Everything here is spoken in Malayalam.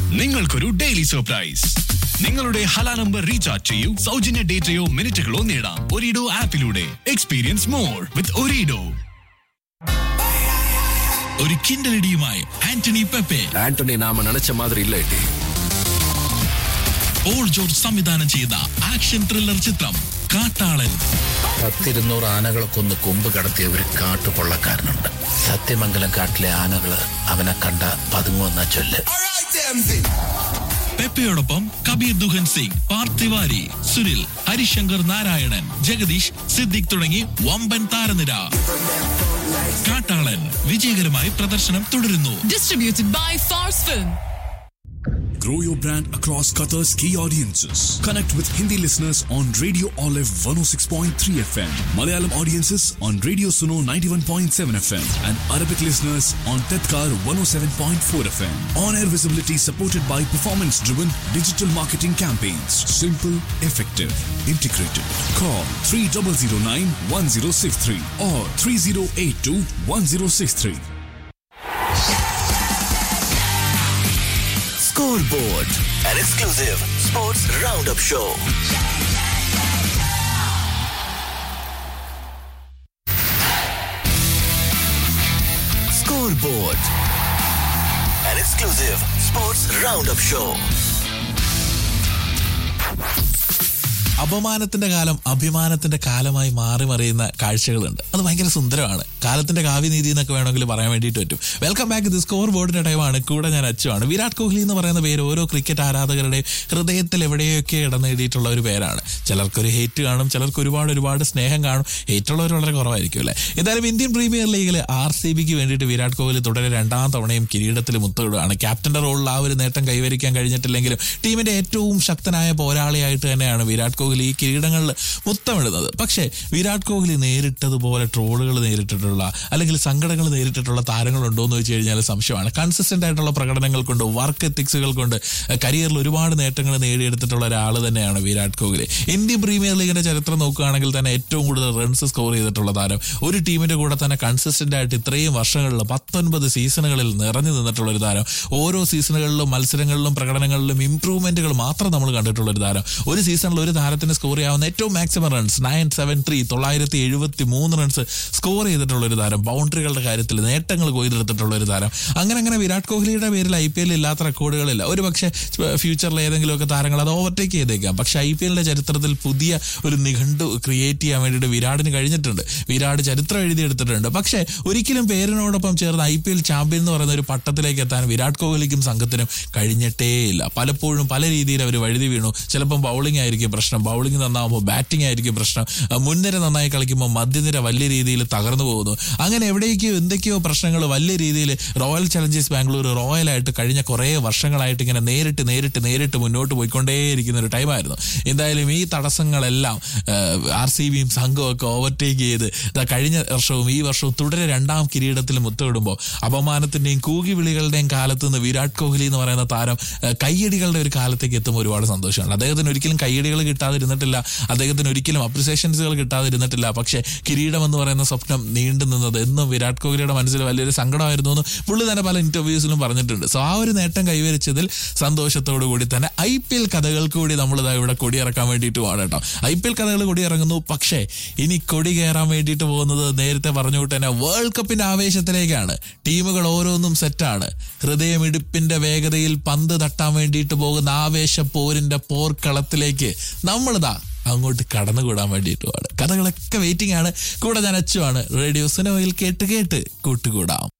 നിങ്ങൾക്കൊരു ഡെയിലി സർപ്രൈസ് നിങ്ങളുടെ ഹല നമ്പർ റീചാർജ് ചെയ്യൂ സൗജന്യ ഡേറ്റയോ മിനിറ്റുകളോ നേടാം ഒരിഡോ ആപ്പിലൂടെ എക്സ്പീരിയൻസ് മോർ വിത്ത് ഒരിഡോ ഒരു കിണ്ടലടിയുമായി ആന്റണി പെപ്പെ ஆண்டனி நாம நினைச்ச மாதிரி இல்ல ஏட்டி പോൾ ജോർജ് സംവിധാനം ചെയ്ത ആക്ഷൻ ത്രില്ലർ ചിത്രം കാട്ടാളൻ പത്തിരുന്നൂറ് ആനകളെ കൊന്ന് കൊമ്പ് കടത്തിയ ഒരു കാട്ടുകൊള്ളക്കാരനുണ്ട് സത്യമംഗലം കാട്ടിലെ ആനകള് അവനെ കണ്ട പതുങ്ങുവെന്ന ചൊല്ല് പെപ്പയോടൊപ്പം കബീർ ദുഹൻ സിംഗ് പാർത്ഥിവാരി സുനിൽ ഹരിശങ്കർ നാരായണൻ ജഗദീഷ് സിദ്ദിഖ് തുടങ്ങി വമ്പൻ താരനിര കാട്ടാളൻ വിജയകരമായി പ്രദർശനം തുടരുന്നു distributed by Fars Film. Grow your brand across Qatar's key audiences. Connect with Hindi listeners on Radio Olive 106.3 FM, Malayalam audiences on Radio Suno 91.7 FM, and Arabic listeners on Tedkar 107.4 FM. On air visibility supported by performance driven digital marketing campaigns. Simple, effective, integrated. Call 3009 1063 or 3082 1063. Scoreboard, an exclusive sports roundup show. Scoreboard, an exclusive sports roundup show. അപമാനത്തിന്റെ കാലം അഭിമാനത്തിന്റെ കാലമായി മാറി മറിയുന്ന കാഴ്ചകളുണ്ട് അത് ഭയങ്കര സുന്ദരമാണ് കാലത്തിന്റെ കാവ്യനീതി എന്നൊക്കെ വേണമെങ്കിൽ പറയാൻ വേണ്ടിയിട്ട് പറ്റും വെൽക്കം ബാക്ക് ഇത് സ്കോർ ബോർഡിന്റെ ടൈമാണ് കൂടെ ഞാൻ അച്ചുവാണ് വിരാട് കോഹ്ലി എന്ന് പറയുന്ന പേര് ഓരോ ക്രിക്കറ്റ് ആരാധകരുടെയും ഹൃദയത്തിൽ എവിടെയൊക്കെ ഇടം നേടിയിട്ടുള്ള ഒരു പേരാണ് ചിലർക്കൊരു ഹേറ്റ് കാണും ചിലർക്ക് ഒരുപാട് ഒരുപാട് സ്നേഹം കാണും ഹേറ്റുള്ളവർ വളരെ കുറവായിരിക്കും അല്ലേ എന്തായാലും ഇന്ത്യൻ പ്രീമിയർ ലീഗിൽ ആർ സി ബിക്ക് വേണ്ടിയിട്ട് വിരാട് കോഹ്ലി തുടരെ രണ്ടാം തവണയും കിരീടത്തിൽ മുത്തമിടുകയാണ് ക്യാപ്റ്റന്റെ റോളിൽ ആ ഒരു നേട്ടം കൈവരിക്കാൻ കഴിഞ്ഞിട്ടില്ലെങ്കിലും ടീമിന്റെ ഏറ്റവും ശക്തനായ പോരാളിയായിട്ട് തന്നെയാണ് വിരാട് കോഹ്ലി ഈ കിരീടങ്ങളിൽ മുത്തമിടുന്നത് പക്ഷേ വിരാട് കോഹ്ലി നേരിട്ടതുപോലെ ട്രോളുകൾ നേരിട്ടിട്ടുള്ള അല്ലെങ്കിൽ സങ്കടങ്ങൾ നേരിട്ടിട്ടുള്ള താരങ്ങളുണ്ടോ എന്ന് വെച്ച് കഴിഞ്ഞാൽ സംശയമാണ് കൺസിസ്റ്റന്റ് ആയിട്ടുള്ള പ്രകടനങ്ങൾ കൊണ്ട് വർക്ക് എത്തിക്സുകൾ കൊണ്ട് കരിയറിൽ ഒരുപാട് നേട്ടങ്ങൾ നേടിയെടുത്തിട്ടുള്ള ഒരാൾ തന്നെയാണ് വിരാട് കോഹ്ലി ഇന്ത്യൻ പ്രീമിയർ ലീഗിന്റെ ചരിത്രം നോക്കുകയാണെങ്കിൽ തന്നെ ഏറ്റവും കൂടുതൽ റൺസ് സ്കോർ ചെയ്തിട്ടുള്ള താരം ഒരു ടീമിന്റെ കൂടെ തന്നെ കൺസിസ്റ്റന്റ് ആയിട്ട് ഇത്രയും വർഷങ്ങളിൽ പത്തൊൻപത് സീസണുകളിൽ നിറഞ്ഞു നിന്നിട്ടുള്ള ഒരു താരം ഓരോ സീസണുകളിലും മത്സരങ്ങളിലും പ്രകടനങ്ങളിലും ഇംപ്രൂവ്മെന്റുകൾ മാത്രം നമ്മൾ കണ്ടിട്ടുള്ള ഒരു താരം ഒരു സീസണിൽ ഒരു താരത്തിന് സ്കോർ ചെയ്യാവുന്ന ഏറ്റവും maximum runs nine seven three തൊള്ളായിരത്തി എഴുപത്തി മൂന്ന് റൺസ് സ്കോർ ചെയ്തിട്ടുള്ള ഒരു താരം ബൗണ്ടറികളുടെ കാര്യത്തിൽ നേട്ടങ്ങൾ കൊയ്തെടുത്തിട്ടുള്ള ഒരു താരം അങ്ങനെ അങ്ങനെ വിരാട് കോഹ്ലിയുടെ പേരിൽ ഐ പി എല്ലിൽ ഇല്ലാത്ത റെക്കോർഡുകളില്ല ഒരു പക്ഷേ ഫ്യൂച്ചറിൽ ഏതെങ്കിലുമൊക്കെ താരങ്ങൾ അത് ഓവർടേക്ക് ചെയ്തേക്കാം പക്ഷേ ഐ പി എല്ലിന്റെ ചരിത്രത്തിൽ പുതിയ ഒരു നിഘണ്ടു ക്രിയേറ്റ് ചെയ്യാൻ വേണ്ടിയിട്ട് വിരാടിന് കഴിഞ്ഞിട്ടുണ്ട് വിരാട് ചരിത്രം എഴുതിയെടുത്തിട്ടുണ്ട് പക്ഷേ ഒരിക്കലും പേരിനോടൊപ്പം ചേർന്ന് ഐ പി എൽ ചാമ്പ്യൻ എന്ന് പറയുന്ന ഒരു പട്ടത്തിലേക്ക് എത്താൻ വിരാട് കോഹ്ലിക്കും സംഘത്തിനും കഴിഞ്ഞിട്ടേയില്ല പലപ്പോഴും പല രീതിയിൽ അവർ വഴുതി വീണു ചിലപ്പം ബൗളിംഗ് ആയിരിക്കും പ്രശ്നം ബൗളിംഗ് നന്നാവുമ്പോൾ ബാറ്റിംഗ് ആയിരിക്കും പ്രശ്നം ആ, മുൻനിര നന്നായി കളിക്കുമ്പോൾ മധ്യനിര വലിയ രീതിയിൽ തകർന്നു പോകുന്നു അങ്ങനെ എവിടേക്കോ എന്തൊക്കെയോ പ്രശ്നങ്ങൾ വലിയ രീതിയിൽ റോയൽ ചലഞ്ചേഴ്സ് ബാംഗ്ലൂർ റോയലായിട്ട് കഴിഞ്ഞ കുറേ വർഷങ്ങളായിട്ട് ഇങ്ങനെ നേരിട്ട് നേരിട്ട് നേരിട്ട് മുന്നോട്ട് പോയിക്കൊണ്ടേയിരിക്കുന്ന ഒരു ടൈമായിരുന്നു എന്തായാലും ഈ തടസ്സങ്ങളെല്ലാം ആർ സി ബിയും സംഘവും ഒക്കെ ഓവർടേക്ക് ചെയ്ത് ദാ കഴിഞ്ഞ വർഷവും ഈ വർഷവും തുടരെ രണ്ടാം കിരീടത്തിൽ മുത്തമിടുമ്പോൾ അപമാനത്തിന്റെയും കൂകി വിളികളുടെയും കാലത്ത് നിന്ന് വിരാട് കോഹ്ലി എന്ന് പറയുന്ന താരം ആ, കയ്യടികളുടെ ഒരു കാലത്തേക്ക് എത്തുമ്പോൾ ഒരുപാട് സന്തോഷമാണ് അദ്ദേഹത്തിന് ഒരിക്കലും കയ്യടികൾ കിട്ടാതിരുന്നിട്ടില്ല അദ്ദേഹത്തിന് ഒരിക്കലും അപ്രിസിയേഷൻസുകൾ കിട്ടാതിരുന്നിട്ടില്ല പക്ഷേ കിരീടം എന്ന് പറയുന്ന സ്വപ്നം നീണ്ടു നിന്നത് എന്നും വിരാട് കോഹ്ലിയുടെ മനസ്സിൽ വലിയൊരു സങ്കടമായിരുന്നു എന്ന് പുള്ളി തന്നെ പല ഇന്റർവ്യൂസിലും പറഞ്ഞിട്ടുണ്ട് സോ ആ ഒരു നേട്ടം കൈവരിച്ചതിൽ സന്തോഷത്തോടു കൂടി തന്നെ ഐ പി എൽ കഥകൾക്ക് കൂടി നമ്മൾ ഇതാ ഇവിടെ കൊടിയിറക്കാൻ വേണ്ടിയിട്ടുമാണ് കേട്ടോ ഐ പി എൽ കഥകൾ കൊടിയിറങ്ങുന്നു പക്ഷേ ഇനി കൊടി കയറാൻ വേണ്ടിയിട്ട് പോകുന്നത് നേരത്തെ പറഞ്ഞു വിട്ട് തന്നെ വേൾഡ് കപ്പിന്റെ ആവേശത്തിലേക്കാണ് ടീമുകൾ ഓരോന്നും സെറ്റാണ് ഹൃദയമിടിപ്പിന്റെ വേഗതയിൽ പന്ത് തട്ടാൻ വേണ്ടിയിട്ട് പോകുന്ന ആവേശ പോരിന്റെ പോർക്കളത്തിലേക്ക് നമ്മളിതാ അങ്ങോട്ട് കടന്നുകൂടാൻ വേണ്ടിയിട്ടുമാണ് കഥകളൊക്കെ വെയിറ്റിംഗ് ആണ് കൂടെ ഞാൻ അച്ചുവാണ് റേഡിയോ സിനോയിൽ കേട്ട് കേട്ട് കൂട്ടുകൂടാം